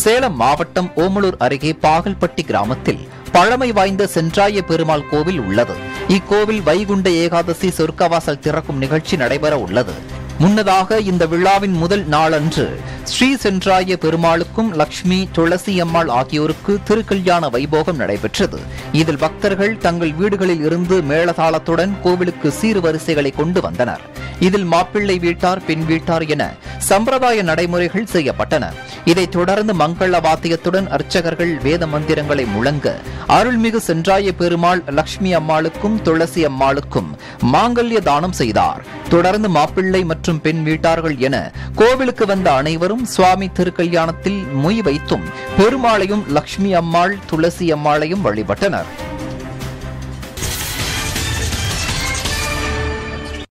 சேலம் மாவட்டம் ஓமலூர் அருகே பாகல்பட்டி கிராமத்தில் பழமை வாய்ந்த சென்றாய பெருமாள் கோவில் உள்ளது இக்கோவில் வைகுண்ட ஏகாதசி சொர்க்கவாசல் திறக்கும் நிகழ்ச்சி நடைபெற உள்ளது முன்னதாக இந்த விழாவின் முதல் நாளன்று ஸ்ரீ சென்றாய பெருமாளுக்கும் லக்ஷ்மி துளசி அம்மாள் ஆகியோருக்கு திருக்கல்யாண வைபோகம் நடைபெற்றது இதில் பக்தர்கள் தங்கள் வீடுகளில் இருந்து மேளதாளத்துடன் கோவிலுக்கு சீர்வரிசைகளை கொண்டு வந்தனர் இதில் மாப்பிள்ளை வீட்டார் பெண் வீட்டார் என சம்பிரதாய நடைமுறைகள் செய்யப்பட்டன இதைத் தொடர்ந்து மங்கள வாத்தியத்துடன் அர்ச்சகர்கள் வேத மந்திரங்களை முழங்க அருள்மிகு சென்றாய பெருமாள் லக்ஷ்மி அம்மாளுக்கும் துளசி அம்மாளுக்கும் மாங்கல்ய தானம் செய்தார் தொடர்ந்து மாப்பிள்ளை மற்றும் பெண் வீட்டார்கள் என கோவிலுக்கு வந்த அனைவரும் சுவாமி திருக்கல்யாணத்தில் மொய் வைத்தும் பெருமாளையும் லக்ஷ்மி அம்மாள் துளசி அம்மாளையும் வழிபட்டனர்